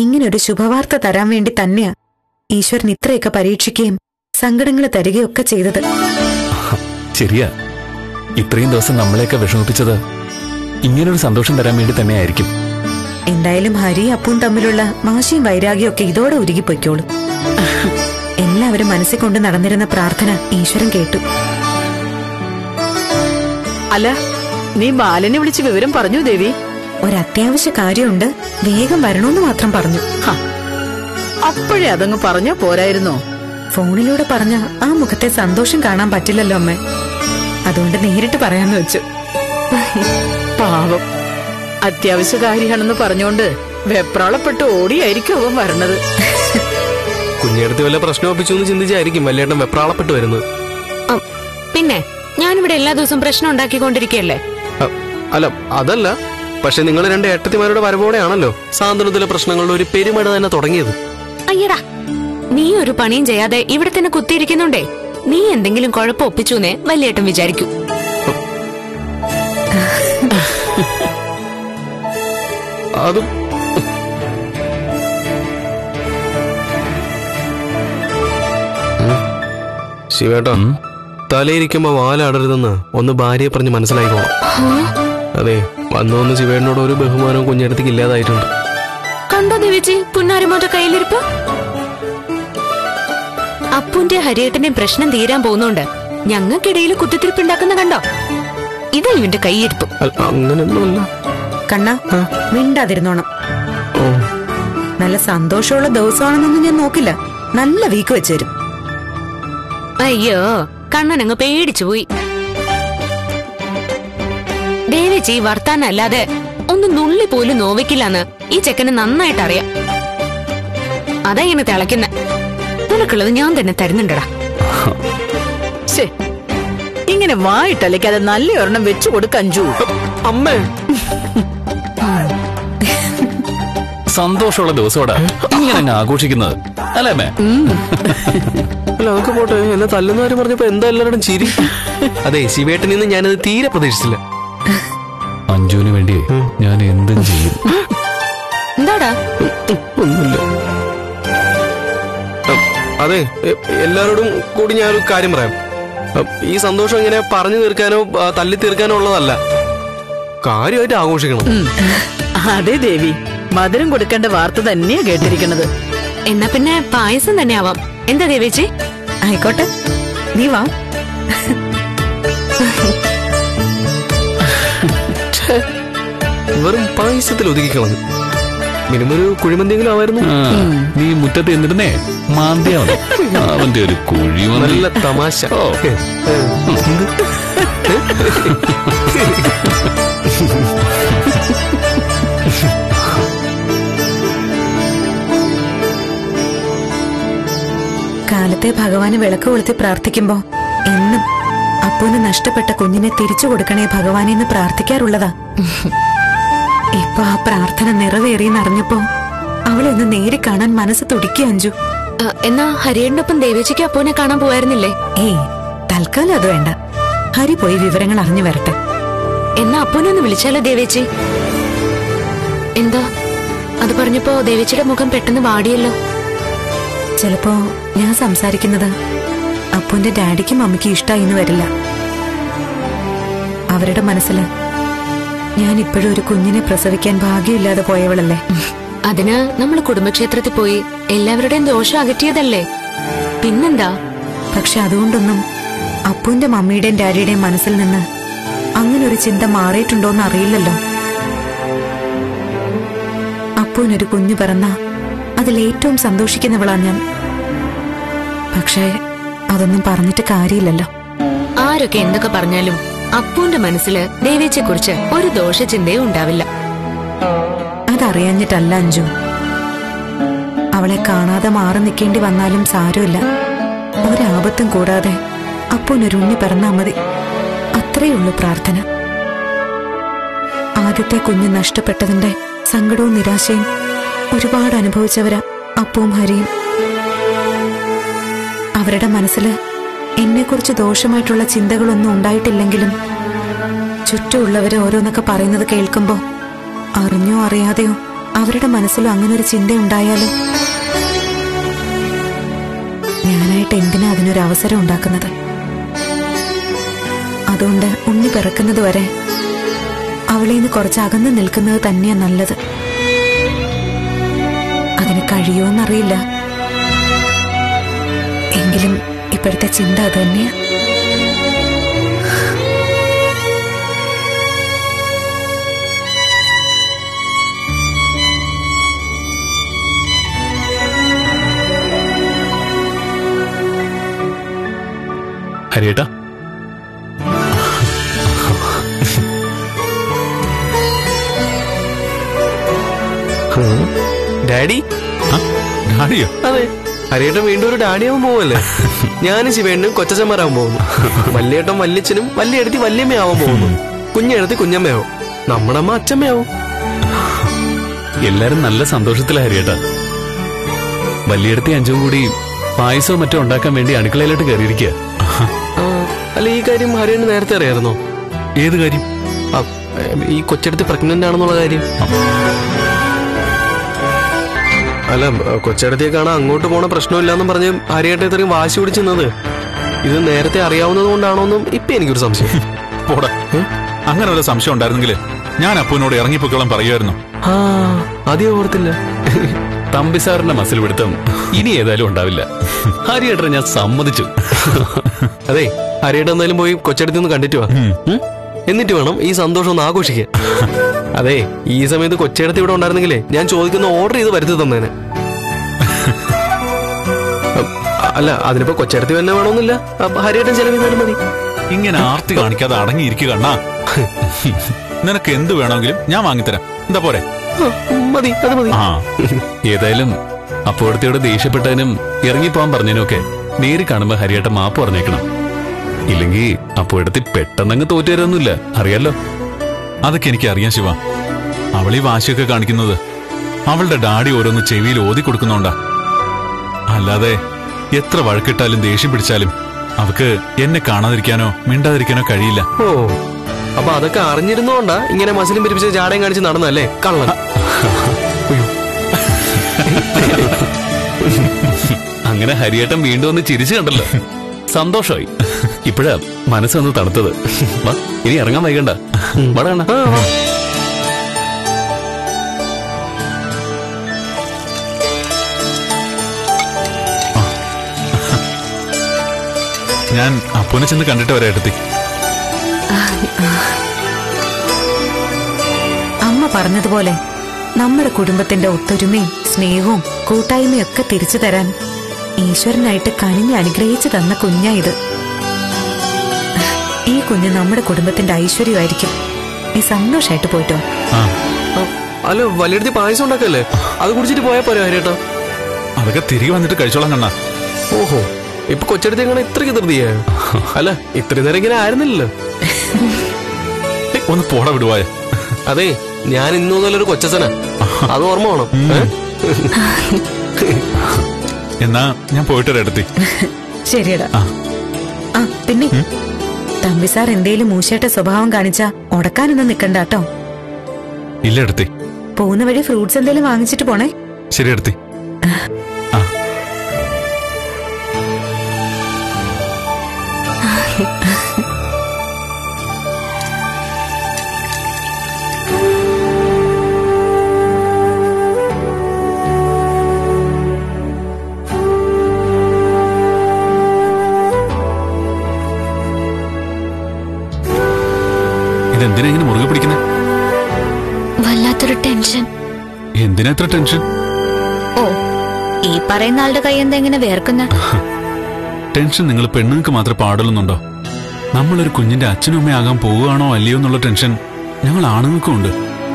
ഇങ്ങനൊരു ശുഭവാർത്ത തരാൻ വേണ്ടി തന്നെയാ ഈശ്വരൻ ഇത്രയൊക്കെ പരീക്ഷിക്കുകയും സങ്കടങ്ങൾ തരികയൊക്കെ ചെയ്തത് ശരിയാ ഇത്രയും ദിവസം നമ്മളെയൊക്കെ വിഷമിപ്പിച്ചത് ഇങ്ങനൊരു സന്തോഷം തരാൻ വേണ്ടി തന്നെയായിരിക്കും എന്തായാലും ഹരി അപ്പും തമ്മിലുള്ള വാശിയും വൈരാഗ്യവും ഒക്കെ ഇതോടെ ഉരുകിപ്പോയിക്കോളും എല്ലാവരും മനസ്സിൽ കൊണ്ട് നടന്നിരുന്ന പ്രാർത്ഥന ഈശ്വരൻ കേട്ടു അല്ല നീ ബാലനെ വിളിച്ച് വിവരം പറഞ്ഞു ദേവി ഒരത്യാവശ്യ കാര്യമുണ്ട് വേഗം വരണോന്ന് മാത്രം പറഞ്ഞു ഹ, അപ്പോഴേ അതങ്ങ് പറഞ്ഞാ പോരായിരുന്നോ ഫോണിലൂടെ പറഞ്ഞ ആ മുഖത്തെ സന്തോഷം കാണാൻ പറ്റില്ലല്ലോ അമ്മേ അതുകൊണ്ട് നേരിട്ട് പറയാന്ന് വെച്ചു പാവം അത്യാവശ്യ കാര്യമാണെന്ന് പറഞ്ഞോണ്ട് വെപ്രാളപ്പെട്ട് ഓടിയായിരിക്കും അവൻ വരണത് കുഞ്ഞെടുത്ത് വല്ല പ്രശ്നം ഒപ്പിച്ചു എന്ന് ചിന്തിച്ചായിരിക്കും വല്യേട്ടൻ വെപ്രാളപ്പെട്ട് വരുന്നത് ഉം, പിന്നെ ഞാനിവിടെ എല്ലാ ദിവസവും പ്രശ്നം ഉണ്ടാക്കിക്കൊണ്ടിരിക്കുകയല്ലേ അ- അല്ല അതല്ല പക്ഷെ നിങ്ങൾ രണ്ട് ഏട്ടത്തിമാരുടെ വരവോടെയാണല്ലോ സാന്ത്വനത്തിലെ പ്രശ്നങ്ങളുടെ ഒരു പെരുമഴ തന്നെ തുടങ്ങിയത് അയ്യടാ നീ ഒരു പണിയും ചെയ്യാതെ ഇവിടെ തന്നെ കുത്തിയിരിക്കുന്നുണ്ടേ നീ എന്തെങ്കിലും കുഴപ്പം ഒപ്പിച്ചുന്നേ വലിയേട്ടൻ വിചാരിക്കൂ അത് ശിവേട്ടാ ഉം. തലയിരിക്കുമ്പോ വാലാടരുതെന്ന് ഒന്ന് ഭാര്യയെ പറഞ്ഞ് മനസ്സിലായിക്കോണം അതെ വന്നു വന്ന് ശിവേട്ടനോട് ഒരു ബഹുമാനവും കുഞ്ഞെടുത്തേക്ക് ഇല്ലാതായിട്ടുണ്ട് കണ്ടോ ദേവിച്ചി പുന്നാരിമോന്റെ കയ്യിലിരിപ്പ് അപ്പുന്റെ ഹരിയേട്ടന്റെ പ്രശ്നം തീരാൻ പോകുന്നോണ്ട് ഞങ്ങൾക്കിടയിൽ കുത്തിത്തിരിപ്പുണ്ടാക്കുന്ന കണ്ടോ ഇതാ ഇവന്റെ കൈയിരിപ്പ് അല്ല, അങ്ങനെയൊന്നുമല്ല കണ്ണ മിണ്ടാതിരുന്നോണം ഓ നല്ല സന്തോഷമുള്ള ദിവസമാണെന്നൊന്നും ഞാൻ നോക്കില്ല നല്ല വീക്ക് വെച്ചുതരും അയ്യോ കണ്ണൻ അങ്ങ് പേടിച്ചു പോയി ദേവിച്ചി വർത്താനല്ലാതെ ഒന്ന് നുള്ളി പോലും നോവിക്കില്ലെന്ന് ഈ ചെക്കന് നന്നായിട്ട് അറിയാം അതാ ഇങ്ങനെ തിളയ്ക്കുന്ന നിനക്കുള്ളത് ഞാൻ തന്നെ തരുന്നുണ്ടടാ ശേ ഇങ്ങനെ വായിട്ടലയ്ക്കാതെ നല്ല ഒരെണ്ണം വെച്ചു കൊടുക്ക അഞ്ചു അമ്മേ സന്തോഷമുള്ള ദിവസത്തോടെ ഇങ്ങനെ അങ്ങ് ആഘോഷിക്കുന്നത് അല്ലേ മേ അല്ല അതൊക്കെ പോട്ടെ എന്നെ തല്ലുന്ന കാര്യം പറഞ്ഞപ്പോ എന്താ എല്ലാവരും ചിരി അതെ ശിവേട്ടനിൽ നിന്ന് ഞാനത് തീരെ പ്രതീക്ഷിച്ചില്ല അഞ്ജുവിന് വേണ്ടി ഞാൻ എന്തും ചെയ്യും എന്താടാ ഒന്നുമില്ല അ, അതെ എ- എല്ലാവരോടും കൂടി ഞാനൊരു കാര്യം പറയാം അ, ഈ സന്തോഷം ഇങ്ങനെ പറഞ്ഞു തീർക്കാനോ ആ, തല്ലി തീർക്കാനോ ഉള്ളതല്ല കാര്യമായിട്ട് ആഘോഷിക്കണം അതെ ദേവി മധുരം കൊടുക്കേണ്ട വാർത്ത തന്നെയാ കേട്ടിരിക്കണത് എന്നാ പിന്നെ പായസം തന്നെ ആവാം എന്താ ദേവേച്ചി ആയിക്കോട്ടെ നീ വാ വെറും പായസത്തിൽ ഒതുക്കിക്കളഞ്ഞു മിനിമം ഒരു കുഴിമന്തിയെങ്കിലും ആവായിരുന്നു ആ, നീ മുറ്റത്ത് എന്നിരുന്നേ മാന്തിയാ മതി അവന്റെ ഒരു കുഴി നല്ല തമാശ ഓ. കാലത്തെ ഭഗവാന് വിളക്ക് കൊളുത്തി പ്രാർത്ഥിക്കുമ്പോ എന്നും അപ്പൂന് നഷ്ടപ്പെട്ട കുഞ്ഞിനെ തിരിച്ചു കൊടുക്കണേ ഭഗവാനെ എന്ന് പ്രാർത്ഥിക്കാറുള്ളതാ ഇപ്പൊ ആ പ്രാർത്ഥന നിറവേറിയെന്നറിഞ്ഞപ്പോ അവളെ ഒന്ന് നേരി കാണാൻ മനസ്സ് തുടിക്കുക അഞ്ചു ആ, എന്നാ ഹരിയേട്ടനൊപ്പം ദേവേച്ചിക്ക് അപ്പോനെ കാണാൻ പോയായിരുന്നില്ലേ ഏയ് തൽക്കാലം അത് വേണ്ട ഹരി പോയി വിവരങ്ങൾ അറിഞ്ഞു വരട്ടെ എന്നാ അപ്പോനെ ഒന്ന് വിളിച്ചാലോ ദേവേച്ചി എന്താ അത് പറഞ്ഞപ്പോ ദേവേച്ചിയുടെ മുഖം പെട്ടെന്ന് വാടിയല്ലോ ചിലപ്പോ ഞാൻ സംസാരിക്കുന്നത് അപ്പുന്റെ ഡാഡിക്കും മമ്മിക്കും ഇഷ്ടായി എന്ന് വരില്ല അവരുടെ മനസ്സില് ഞാൻ ഇപ്പോഴും ഒരു കുഞ്ഞിനെ പ്രസവിക്കാൻ ഭാഗ്യമില്ലാതെ പോയവളല്ലേ അതിന് നമ്മൾ കുടുംബക്ഷേത്രത്തിൽ പോയി എല്ലാവരുടെയും ദോഷം അകറ്റിയതല്ലേ പിന്നെന്താ പക്ഷെ അതുകൊണ്ടൊന്നും അപ്പുവിന്റെ മമ്മിയുടെയും ഡാഡിയുടെയും മനസ്സിൽ നിന്ന് അങ്ങനെ ഒരു ചിന്ത മാറിയിട്ടുണ്ടോന്ന് അറിയില്ലല്ലോ അപ്പുവിനൊരു കുഞ്ഞു പിറന്ന അതിൽ ഏറ്റവും സന്തോഷിക്കുന്നവളാ ഞാൻ പക്ഷേ അതൊന്നും പറഞ്ഞിട്ട് കാര്യമില്ലല്ലോ ആരൊക്കെ എന്തൊക്കെ പറഞ്ഞാലും അപ്പുവിന്റെ മനസ്സില് ദേവേച്ചിയെ കുറിച്ച് ഒരു ദോഷചിന്തയും ഉണ്ടാവില്ല അതറിയാഞ്ഞിട്ടല്ല അഞ്ജു അവളെ കാണാതെ മാറി നിൽക്കേണ്ടി വന്നാലും സാരമില്ല ഒരാപത്തും കൂടാതെ അപ്പൂനൊരു ഉണ്ണി പിറന്നാ മതി അത്രയുള്ളൂ പ്രാർത്ഥന ആദ്യത്തെ കുഞ്ഞ് നഷ്ടപ്പെട്ടതിന്റെ സങ്കടവും നിരാശയും ഒരുപാട് അനുഭവിച്ചവരാ അപ്പവും ഹരിയും അവരുടെ മനസ്സില് എന്നെക്കുറിച്ച് ദോഷമായിട്ടുള്ള ചിന്തകളൊന്നും ഉണ്ടായിട്ടില്ലെങ്കിലും ചുറ്റുമുള്ളവര് ഓരോന്നൊക്കെ പറയുന്നത് കേൾക്കുമ്പോ അറിഞ്ഞോ അറിയാതെയോ അവരുടെ മനസ്സിലും അങ്ങനെ ഒരു ചിന്ത ഉണ്ടായാലോ ഞാനായിട്ട് എന്തിനാ അതിനൊരു അവസരം ഉണ്ടാക്കുന്നത് അതുകൊണ്ട് ഉണ്ണി പിറക്കുന്നത് വരെ അവളിൽ നിന്ന് കുറച്ച് അകന്നു നിൽക്കുന്നത് തന്നെയാ നല്ലത് അതിന് കഴിയുമെന്നറിയില്ല എങ്കിലും ഇപ്പോഴത്തെ ചിന്ത അത് തന്നെയാ ഹരിയേട്ടാ ഡാഡി ആ, ഡാഡിയോ അതെ ഹരിയേട്ടൻ വീണ്ടും ഒരു ഡാഡിയാവാൻ പോവല്ലേ ഞാനും ശിവേണ്ണും കൊച്ചച്ചന്മാരാവാൻ പോകുന്നു വല്യേട്ടൻ വല്യച്ഛനും വല്യെടുത്തി വല്യമ്മയാവാൻ പോകുന്നു കുഞ്ഞെടുത്തി കുഞ്ഞമ്മയാവും നമ്മുടെ അമ്മ അച്ഛമ്മയാവും എല്ലാരും നല്ല സന്തോഷത്തിലാ ഹരിയേട്ടാ വലിയടത്തി അഞ്ചും കൂടി പായസവും മറ്റോ ഉണ്ടാക്കാൻ വേണ്ടി അടുക്കളയിലോട്ട് കയറിയിരിക്കുക ആ, അല്ല ഈ കാര്യം ഹരിയേട്ടന് നേരത്തെ അറിയായിരുന്നോ ഏത് കാര്യം ആ, ഈ കൊച്ചെടുത്ത് പ്രഗ്നന്റ് ആണെന്നുള്ള കാര്യം അല്ല കൊച്ചെടുത്തിയെ കാണാൻ അങ്ങോട്ട് പോണ പ്രശ്നമില്ലാന്നും പറഞ്ഞ് ഹരിയേട്ടൻ ഇത്രയും വാശി പിടിച്ചെന്നത് ഇത് നേരത്തെ അറിയാവുന്നത് കൊണ്ടാണോന്നും ഇപ്പൊ എനിക്കൊരു സംശയം പോടാ അങ്ങനെ വല്ല സംശയം ഉണ്ടായിരുന്നെങ്കിൽ ഞാൻ അപ്പുവിനോട് ഇറങ്ങിപ്പോക്കോളം പറയുമായിരുന്നു ആ അതേ ഓർത്തില്ല തമ്പി സാറിന്റെ മസിൽ പിടുത്തം ഇനി ഏതായാലും ഉണ്ടാവില്ല ഹരിയേട്ടനെ ഞാൻ സമ്മതിച്ചു അതെ ഹരിയേട്ടൻ എന്തായാലും പോയി കൊച്ചെടുത്ത് ഒന്ന് കണ്ടിട്ട് വാ ഉം? എന്നിട്ട് വേണം ഈ സന്തോഷം ഒന്ന് ആഘോഷിക്കാൻ അതെ ഈ സമയത്ത് കൊച്ചെടുത്ത് ഇവിടെ ഉണ്ടായിരുന്നെങ്കിലേ ഞാൻ ചോദിക്കുന്ന ഓർഡർ ചെയ്ത് വരുത്തി തന്നേനെ അ- അല്ല അതിനിപ്പോ കൊച്ചെടുത്ത് തന്നെ വേണമെന്നില്ല അപ്പൊ ഹരിയേട്ടൻ ചെലവിന്നാലും മതി ഇങ്ങനെ ആർത്തി കാണിക്കാതെ അടങ്ങിയിരിക്കുക അണ്ണാ നിനക്ക് എന്ത് വേണമെങ്കിലും ഞാൻ വാങ്ങിത്തരാം എന്താ പോരെ ആ, മതി അത് മതി ആ ഏതായാലും അപ്പോഴത്തെയോട് ദേഷ്യപ്പെട്ടതിനും ഇറങ്ങിപ്പോവാൻ പറഞ്ഞതിനൊക്കെ നേരി കാണുമ്പോ ഹരിയേട്ടൻ മാപ്പ് പറഞ്ഞേക്കണം ഇല്ലെങ്കിൽ അപ്പോഴത്തെ പെട്ടെന്നങ്ങ് തോറ്റുവരൊന്നുമില്ല അറിയാലോ അതൊക്കെ എനിക്ക് അറിയാം ശിവ അവൾ ഈ വാശിയൊക്കെ കാണിക്കുന്നത് അവളുടെ ഡാഡി ഓരോന്ന് ചെവിയിൽ ഓതി കൊടുക്കുന്നോണ്ടാ അല്ലാതെ എത്ര വഴക്കിട്ടാലും ദേഷ്യം പിടിച്ചാലും അവക്ക് എന്നെ കാണാതിരിക്കാനോ മിണ്ടാതിരിക്കാനോ കഴിയില്ല ഓ അപ്പൊ അതൊക്കെ അറിഞ്ഞിരുന്നോണ്ടാ ഇങ്ങനെ മസിലും പിരിപ്പിച്ച് ജാടയും കാണിച്ച് നടന്നല്ലേ കള്ളൻ അങ്ങനെ ഹരിയേട്ടൻ വീണ്ടും ഒന്ന് ചിരിച്ചു കണ്ടല്ലോ സന്തോഷമായി ഇപ്പോഴാ മനസ്സൊന്ന് തണുത്തത് വാ ഇനി ഇറങ്ങാൻ വൈകണ്ട വാടാ കണ്ണാ. ആ, ആ. ഞാൻ അപ്പുവിനെ ചെന്ന് കണ്ടിട്ട് വരാം ഏട്ടത്തി അമ്മ പറഞ്ഞതുപോലെ നമ്മുടെ കുടുംബത്തിന്റെ ഒത്തൊരുമയും സ്നേഹവും കൂട്ടായ്മയും ഒക്കെ തിരിച്ചു തരാൻ ഈശ്വരനായിട്ട് കനിഞ്ഞ് അനുഗ്രഹിച്ചു തന്ന കുഞ്ഞാ ഇത് ഈ കുഞ്ഞ് നമ്മുടെ കുടുംബത്തിന്റെ ഐശ്വര്യമായിരിക്കും നീ സന്തോഷായിട്ട് പോയിട്ടോ ആ ആ, അല്ല വലിയടുത്ത് പായസം ഉണ്ടാക്കല്ലേ അത് കുടിച്ചിട്ട് പോയാ പോരാ ഹരിയേട്ടാ അതൊക്കെ തിരികെ വന്നിട്ട് കഴിച്ചോളാം കണ്ണാ ഓഹോ ഇപ്പൊ കൊച്ചടുത്ത് എങ്ങനെ ഇത്രയ്ക്ക് ധൃതിയാ അല്ല ഇത്രയും നേരം ഇങ്ങനെ ആയിരുന്നില്ലല്ലോ ഏയ്, ഒന്ന് പോട വിടുവായ അതെ ഞാൻ ഇന്നു മുതൽ ഒരു കൊച്ചസന അത് ഓർമ്മ വേണം ഏ? എന്നാ ഞാൻ പോയിട്ട് വരാം ഏട്ടത്തി ശരിയടാ ആ. ആ പിന്നെ തമ്പി സാർ എന്തേലും മൂശയുടെ സ്വഭാവം കാണിച്ചാ ഉടക്കാനൊന്നും നിക്കണ്ട കേട്ടോ ഇല്ല ഏട്ടത്തി പോകുന്ന വഴി ഫ്രൂട്ട്സ് എന്തേലും വാങ്ങിച്ചിട്ട് പോണേ ശരി ഏട്ടത്തി ആ ഇതെന്തിനാ ഇങ്ങനെ മുറുകെ പിടിക്കുന്നത് വല്ലാത്തൊരു ടെൻഷൻ എന്തിനാ ഇത്ര ടെൻഷൻ ഓ ഈ പറയുന്ന ആളുടെ കൈ എന്താ ഇങ്ങനെ വേർക്കുന്ന ടെൻഷൻ നിങ്ങൾ പെണ്ണുങ്ങൾക്ക് മാത്രമേ പാടുള്ളുന്നുണ്ടോ നമ്മളൊരു കുഞ്ഞിന്റെ അച്ഛനും അമ്മയാകാൻ പോവുകയാണോ അല്ലയോ എന്നുള്ള ടെൻഷൻ ഞങ്ങൾ ആണുങ്ങൾക്കും ഉണ്ട്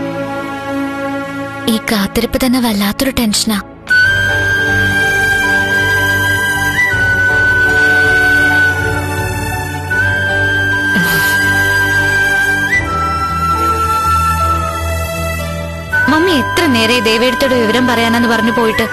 ഈ കാത്തിരിപ്പ് തന്നെ വല്ലാത്തൊരു ടെൻഷനാ മമ്മി എത്ര നേരെ ദേവേടത്തോട് വിവരം പറയാനെന്ന് പറഞ്ഞു പോയിട്ട്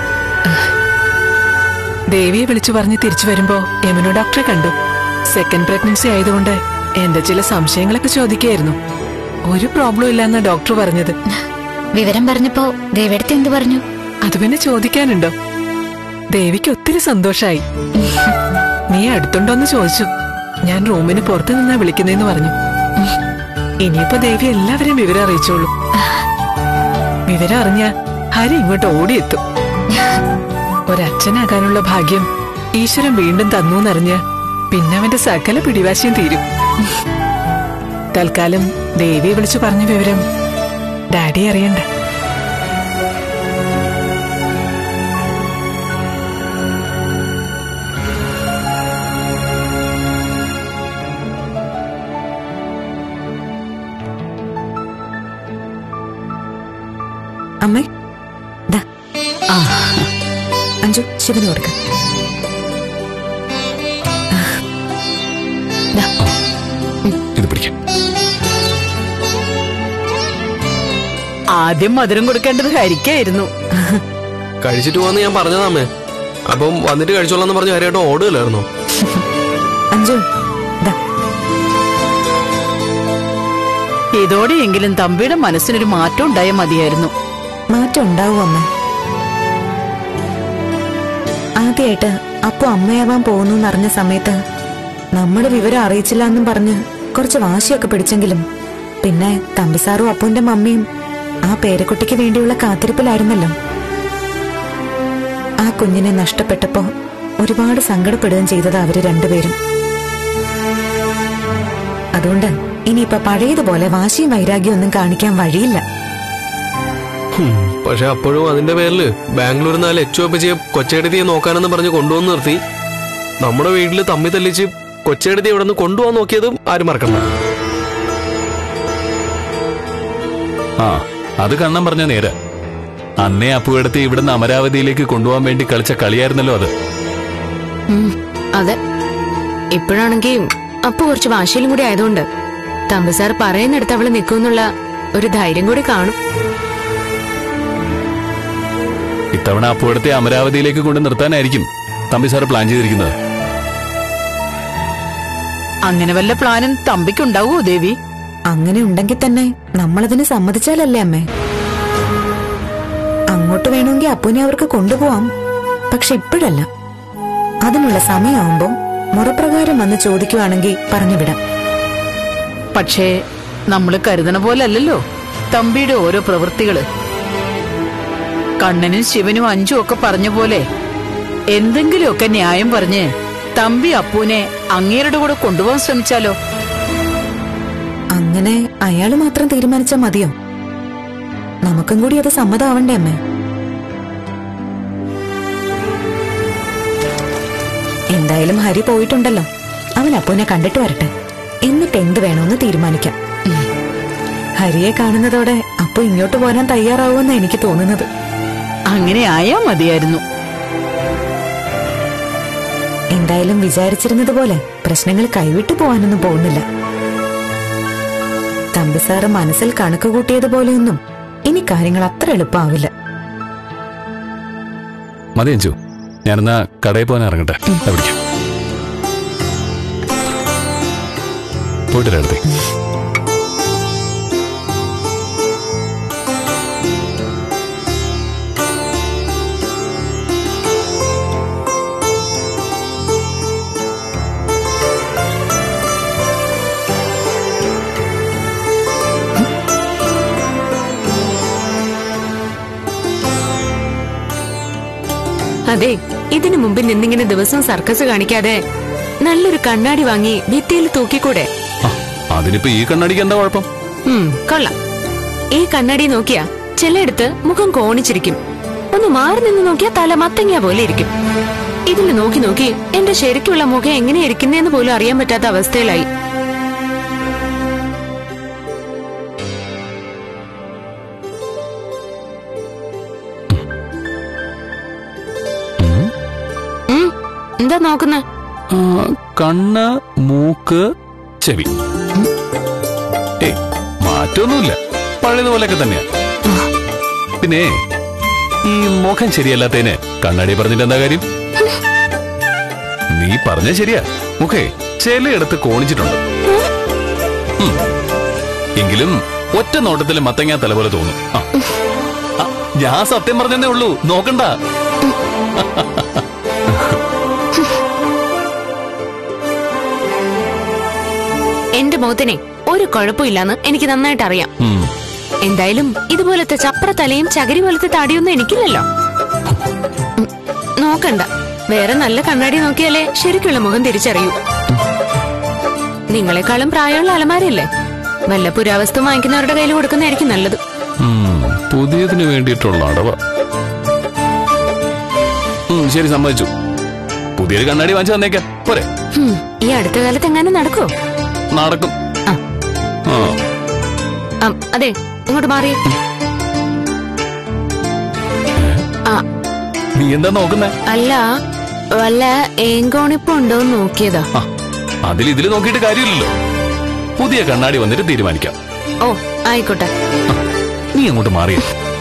ദേവിയെ വിളിച്ചു പറഞ്ഞ് തിരിച്ചു വരുമ്പോ യമുന ഡോക്ടറെ കണ്ടു സെക്കൻഡ് പ്രഗ്നൻസി ആയതുകൊണ്ട് എന്റെ ചില സംശയങ്ങളൊക്കെ ചോദിക്കായിരുന്നു ഒരു പ്രോബ്ലം ഇല്ലെന്ന ഡോക്ടർ പറഞ്ഞത് വിവരം പറഞ്ഞപ്പോ ദേവിയടുത്ത് എന്ത് പറഞ്ഞു അത് പിന്നെ ചോദിക്കാനുണ്ടോ ദേവിക്ക് ഒത്തിരി സന്തോഷായി നീ അടുത്തുണ്ടോന്ന് ചോദിച്ചു ഞാൻ റൂമിന് പുറത്തു നിന്നാ വിളിക്കുന്നേന്ന് പറഞ്ഞു ഇനിയിപ്പോ ദേവി എല്ലാവരെയും വിവരം അറിയിച്ചോളൂ വിവരം അറിഞ്ഞ ഹരി ഇങ്ങോട്ട് ഓടിയെത്തും ഒരച്ഛനാകാനുള്ള ഭാഗ്യം ഈശ്വരൻ വീണ്ടും തന്നു എന്നറിഞ്ഞ് പിന്നെ അവന്റെ സകല പിടിവാശിയും തീരും തൽക്കാലം ദേവിയെ വിളിച്ചു പറഞ്ഞ വിവരം ഡാഡി അറിയണ്ട അമ്മേ ദാ അഞ്ചു ശിവന് കൊടുക്ക ഇത് പിടിക്കാം ആദ്യം മധുരം കൊടുക്കേണ്ടത് ഹരിക്കായിരുന്നു കഴിച്ചിട്ട് പോവാന്ന് ഞാൻ പറഞ്ഞതാ അമ്മേ അപ്പം വന്നിട്ട് കഴിച്ചോളാന്ന് പറഞ്ഞ് ഹരിയേട്ടൻ ഓടുകയല്ലായിരുന്നോ അഞ്ചു ദാ ഇതോടെയെങ്കിലും തമ്പിയുടെ മനസ്സിനൊരു മാറ്റം ഉണ്ടായ മതിയായിരുന്നു മാറ്റം ഉണ്ടാവും അമ്മ ആദ്യമായിട്ട് അപ്പു അമ്മയാവാൻ പോകുന്നു എന്നറിഞ്ഞ സമയത്ത് നമ്മുടെ വിവരം അറിയിച്ചില്ല എന്നും പറഞ്ഞ് കുറച്ച് വാശിയൊക്കെ പിടിച്ചെങ്കിലും പിന്നെ തമ്പിസാറും അപ്പുവിന്റെ മമ്മിയും ആ പേരക്കുട്ടിക്ക് വേണ്ടിയുള്ള കാത്തിരിപ്പിലായിരുന്നല്ലോ ആ കുഞ്ഞിനെ നഷ്ടപ്പെട്ടപ്പോ ഒരുപാട് സങ്കടപ്പെടുകയും ചെയ്തത് അവര് രണ്ടുപേരും അതുകൊണ്ട് ഇനിയിപ്പൊ പഴയതുപോലെ വാശിയും വൈരാഗ്യം ഒന്നും കാണിക്കാൻ വഴിയില്ല ഹും, പക്ഷെ അപ്പോഴും അതിന്റെ പേരില് ബാംഗ്ലൂരിൽ നിന്ന് ആ ലച്ചു അപ്പച്ചിയെ കൊച്ചേടത്തിയെ നോക്കാനെന്ന് പറഞ്ഞ് കൊണ്ടുവന്ന് നിർത്തി നമ്മുടെ വീട്ടിൽ തമ്മി തല്ലിച്ച് കൊച്ചേടത്തി ഇവിടെ നിന്ന് കൊണ്ടുപോകാൻ നോക്കിയതും ആരും മറക്കണ്ട ആ അത് കണ്ണം പറഞ്ഞ നേരെ അന്നേ അപ്പുവെടുത്ത് ഇവിടുന്ന് അമരാവതിയിലേക്ക് കൊണ്ടുപോകാൻ വേണ്ടി കളിച്ച കളിയായിരുന്നല്ലോ അത് ഉം, അതെ ഇപ്പോഴാണെങ്കിൽ അപ്പൊ കുറച്ച് വാശിയിലും കൂടി ആയതുകൊണ്ട് തമ്പസാർ പറയുന്നിടത്ത് അവള് നിൽക്കുമെന്നുള്ള ഒരു ധൈര്യം കൂടി കാണും ഇത്തവണ അപ്പുവെടുത്തെ അമരാവതിയിലേക്ക് കൊണ്ട് നിർത്താനായിരിക്കും തമ്പി സാറ് പ്ലാൻ ചെയ്തിരിക്കുന്നത് അങ്ങനെ വല്ല പ്ലാനും തമ്പിക്കുണ്ടാവോ ദേവി അങ്ങനെ ഉണ്ടെങ്കിൽ തന്നെ നമ്മളതിന് സമ്മതിച്ചാലല്ലേ അമ്മേ അങ്ങോട്ട് വേണമെങ്കിൽ അപ്പുനെ അവർക്ക് കൊണ്ടുപോവാം പക്ഷെ ഇപ്പോഴല്ല അതിനുള്ള സമയമാവുമ്പോ മുറപ്രകാരം വന്ന് ചോദിക്കുവാണെങ്കിൽ പറഞ്ഞുവിടാം പക്ഷേ നമ്മൾ കരുതണ പോലല്ലല്ലോ തമ്പിയുടെ ഓരോ പ്രവൃത്തികള് കണ്ണനും ശിവനും അഞ്ചും ഒക്കെ പറഞ്ഞ പോലെ എന്തെങ്കിലുമൊക്കെ ന്യായം പറഞ്ഞ് തമ്പി അപ്പൂനെ അങ്ങേരുടെ കൂടെ കൊണ്ടുപോകാൻ ശ്രമിച്ചാലോ അങ്ങനെ അയാള് മാത്രം തീരുമാനിച്ചാൽ മതിയോ നമുക്കും കൂടി അത് സമ്മതമാവണ്ടേ അമ്മേ എന്തായാലും ഹരി പോയിട്ടുണ്ടല്ലോ അവൻ അപ്പുനെ കണ്ടിട്ട് വരട്ടെ എന്നിട്ട് എന്ത് വേണമെന്ന് തീരുമാനിക്കാം ഉം. ഹരിയെ കാണുന്നതോടെ അപ്പു ഇങ്ങോട്ട് പോരാൻ തയ്യാറാവുമെന്ന് എനിക്ക് തോന്നുന്നത് അങ്ങനെ ആയാ മതിയായിരുന്നു എന്തായാലും വിചാരിച്ചിരുന്നത് പോലെ പ്രശ്നങ്ങൾ കൈവിട്ടു പോവാനൊന്നും പോകുന്നില്ല തമ്പിസാറ് മനസ്സിൽ കണക്ക് കൂട്ടിയതുപോലെയൊന്നും ഇനി കാര്യങ്ങൾ അത്ര എളുപ്പമാവില്ല മതി അഞ്ചു ഞാനെന്നാ കടയിൽ പോകാൻ ഇറങ്ങട്ടെ ദാ പിടിക്കാം പോയിട്ട് അടുത്തേ അതെ ഇതിനു മുമ്പ് നിന്നിങ്ങനെ ദിവസം സർക്കസ് കാണിക്കാതെ നല്ലൊരു കണ്ണാടി വാങ്ങി ഭിത്തിയിൽ തൂക്കിക്കൂടെ ആ, അതിനിപ്പോ ഈ കണ്ണടിക്ക് എന്താ കുഴപ്പം ഉം കൊള്ളാം ഈ കണ്ണാടി നോക്കിയാ ചിലയിടത്ത് മുഖം കോണിച്ചിരിക്കും ഒന്ന് മാറി നിന്ന് നോക്കിയാ തല മത്തങ്ങ പോലെ ഇരിക്കും ഇതിൽ നോക്കി നോക്കി എന്റെ ശരിക്കുള്ള മുഖം എങ്ങനെ ഇരിക്കുന്നേന്ന് പോലും അറിയാൻ പറ്റാത്ത അവസ്ഥയിലായി ഉം, എന്താ നോക്കുന്നേ ആ, കണ്ണ് മൂക്ക് ചെവി ഏയ് മാറ്റമൊന്നുമില്ല പഴയതുപോലെയൊക്കെ തന്നെയാ പിന്നെ ഈ മുഖം ശരിയല്ലാത്തതിന് കണ്ണാടി പറഞ്ഞിട്ട് എന്താ കാര്യം നീ പറഞ്ഞ ശരിയാ മുഖേ ചിലയിടത്ത് കോണിച്ചിട്ടുണ്ട് ഉം. എങ്കിലും ഒറ്റ നോട്ടത്തിൽ മത്തങ്ങ തല പോലെ തോന്നും ആ. ആ, ഞാൻ സത്യം പറഞ്ഞതേ ഉള്ളൂ നോക്കണ്ട എന്റെ മുഖത്തിനെ ഒരു കുഴപ്പമില്ലാന്ന് എനിക്ക് നന്നായിട്ട് അറിയാം ഉം. എന്തായാലും ഇതുപോലത്തെ ചപ്ര തലയും ചകിരി പോലത്തെ താടിയൊന്നും എനിക്കില്ലല്ലോ ഉം, നോക്കണ്ട വേറെ നല്ല കണ്ണാടി നോക്കിയാലേ ശരിക്കുള്ള മുഖം തിരിച്ചറിയൂ നിങ്ങളെക്കാളും പ്രായമുള്ള അലമാരല്ലേ വല്ല പുരാവസ്തു വാങ്ങിക്കുന്നവരുടെ കയ്യിൽ കൊടുക്കുന്നതായിരിക്കും നല്ലത് ഉം, പുതിയതിന് വേണ്ടിയിട്ടുള്ള അടവ ഉം, ശരി സമ്മതിച്ചു പുതിയൊരു കണ്ണാടി വാങ്ങിച്ചു തന്നേക്കാം പോരെ ഹും, ഈ അടുത്ത കാലത്ത് എങ്ങാനും നടക്കോ നടക്കും ആ. ആ അം, അതെ ഇങ്ങോട്ട് മാറിയേ ആ നീ എന്താ നോക്കുന്നേ അല്ല വല്ല ഏങ്കോണിപ്പുണ്ടോന്ന് നോക്കിയതാ ആ അതിൽ ഇതിൽ നോക്കിയിട്ട് കാര്യമില്ലല്ലോ പുതിയ കണ്ണാടി വന്നിട്ട് തീരുമാനിക്കാം ഓ ആയിക്കോട്ടെ നീ അങ്ങോട്ട് മാറിയ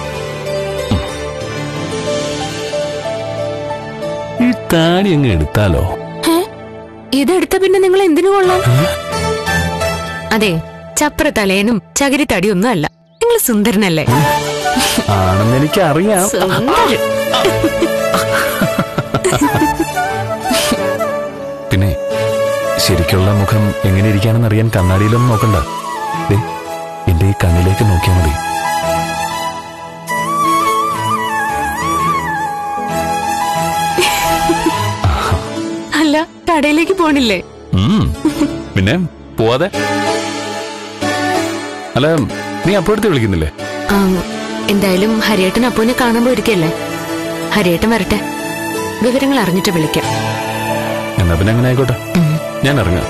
ഈ താടി അങ്ങ് എടുത്താലോ ഹേ? ഇതെടുത്ത പിന്നെ നിങ്ങൾ എന്തിനു കൊള്ളാം അതെ ചപ്ര തലേനും ചകിരി തടിയൊന്നും അല്ല നിങ്ങൾ സുന്ദരനല്ലേ ആണെന്ന് എനിക്ക് അറിയാം സുന്ദരൻ പിന്നെ ശരിക്കുള്ള മുഖം എങ്ങനെ ഇരിക്കാണെന്ന് അറിയാൻ കണ്ണാടിയിലൊന്നും നോക്കണ്ട ദേ, എന്റെ ഈ കണ്ണിലേക്ക് നോക്കിയാൽ മതി അല്ല കടയിലേക്ക് പോണില്ലേ ഉം. പിന്നെ പോവാതെ അല്ല നീ അപ്പോഴത്തെ വിളിക്കുന്നില്ലേ ആം, എന്തായാലും ഹരിയേട്ടൻ അപ്പൂനെ കാണാൻ പോയിരിക്കല്ലേ ഹരിയേട്ടൻ വരട്ടെ വിവരങ്ങൾ അറിഞ്ഞിട്ട് വിളിക്കാം എന്നാ പിന്നെ അങ്ങനെ ആയിക്കോട്ടെ ഞാൻ ഇറങ്ങാം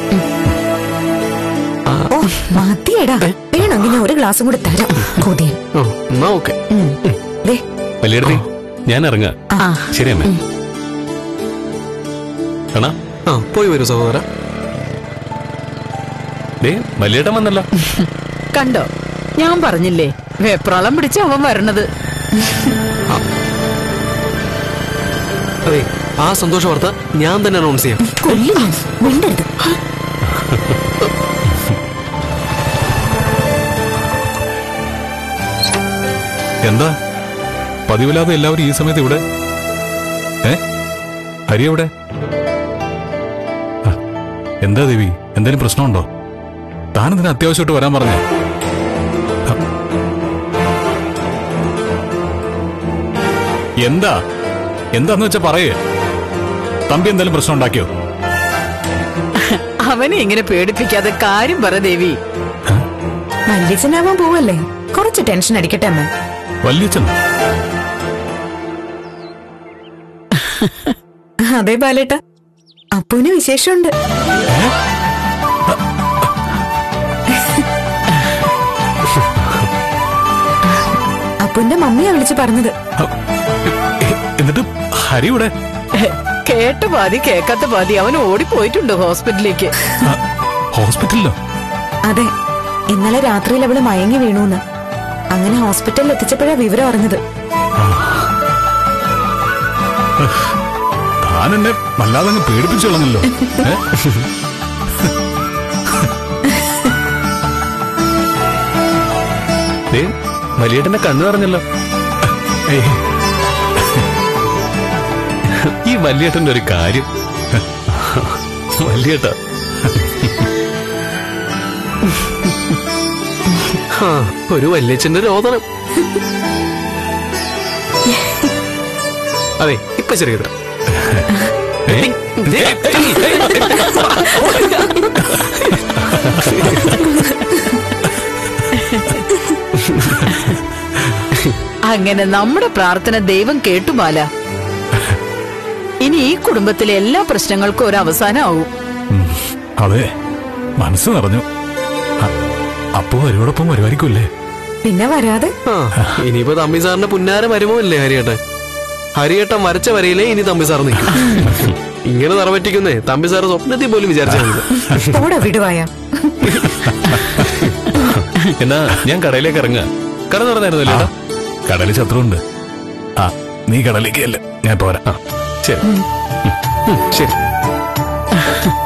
ഓ മതിയടാ വേണമെങ്കിൽ ഞാൻ ഒരു ഗ്ലാസും കൂടെ തരാം കൊതിയൻ ഓ എന്നാ ഓക്കെ ഉം. ദേ, വലിയടത്തി ഞാൻ ഇറങ്ങാം ആ ശരി അമ്മേ കാണാ ആ പോയി വരൂ സഹോദര ദേ വലിയേട്ടൻ വന്നല്ലോ കണ്ടോ ഞാൻ പറഞ്ഞില്ലേ വെപ്രാളം പിടിച്ച അവൻ വരണത് അതെ ആ സന്തോഷ വാർത്ത ഞാൻ തന്നെ അനൗൺസ് ചെയ്യാം കൊല്ലും ഞാൻ മിണ്ടരുത് എന്താ പതിവില്ലാതെ എല്ലാവരും ഈ സമയത്ത് ഇവിടെ ഏ ഹരി എവിടെ ആ, എന്താ ദേവി എന്തെങ്കിലും പ്രശ്നമുണ്ടോ താനെന്തിനാ അത്യാവശ്യമായിട്ട് വരാൻ പറഞ്ഞേ ഹ. എന്താ എന്താന്ന് വെച്ചാ പറയേ തമ്പി എന്തെങ്കിലും പ്രശ്നം ഉണ്ടാക്കിയോ അവനെ ഇങ്ങനെ പേടിപ്പിക്കാതെ കാര്യം പറ ദേവി വല്യച്ഛനാവാൻ പോവല്ലേ കുറച്ച് ടെൻഷൻ അടിക്കട്ടെ അമ്മ വല്യച്ഛൻ അതെ ബാലേട്ട അപ്പൂന് വിശേഷമുണ്ട് അപ്പുന്റെ മമ്മിയാ വിളിച്ചു പറഞ്ഞത് ഹ, എ- എന്നിട്ട് ഹരി ഇവിടെ കേട്ട പാതി കേക്കാത്ത പാതി അവൻ ഓടിപ്പോയിട്ടുണ്ട് ഹോസ്പിറ്റലിലേക്ക് ആ, ഹോസ്പിറ്റലിലോ അതെ ഇന്നലെ രാത്രിയിൽ അവള് മയങ്ങി വീണൂന്ന് അങ്ങനെ ഹോസ്പിറ്റലിൽ എത്തിച്ചപ്പോഴാ വിവരം അറിഞ്ഞത് താൻ എന്നെ വല്ലാതെ അങ്ങ് പേടിപ്പിച്ചു കളഞ്ഞല്ലോ ഏ? ദേ വലിയേട്ടന്റെ കണ്ണു പറഞ്ഞല്ലോ ഏയ്, ഈ വലിയേട്ടന്റെ ഒരു കാര്യം വലിയേട്ട ആ ഒരു വല്യച്ഛന്റെ രോദനം അതെ ഇപ്പൊ ശരി തരാം ഏ? അങ്ങനെ നമ്മുടെ പ്രാർത്ഥന ദൈവം കേട്ടുമാല ഇനി ഈ കുടുംബത്തിലെ എല്ലാ പ്രശ്നങ്ങൾക്കും ഒരു അവസാനമാവും ഉം, അതെ മനസ്സ് നിറഞ്ഞു അ- അപ്പോ അവരോടൊപ്പം വരുമായിരിക്കുമല്ലേ പിന്നെ വരാതെ ആ ഇനിയിപ്പോ തമ്പി സാറിന്റെ പുന്നാര മരുമല്ലേ ഹരിയേട്ടൻ ഹരിയേട്ടൻ വരച്ച വരയിലേ ഇനി തമ്പി സാർ നിൽക്കും ഇങ്ങനെ നിറവേറ്റിക്കുന്നേ തമ്പി സാറ് സ്വപ്നത്തിൽ പോലും വിചാരിച്ചു പോടാ വിടുവായ എന്നാ ഞാൻ കടയിലേക്ക് ഇറങ്ങാ കട തുറന്നായിരുന്നല്ലോ ഏട്ടാ? കടലിൽ ശത്രുണ്ട് ആ നീ കടലിലേക്ക് അല്ല ഞാൻ പോരാ ആ ശരി ശരി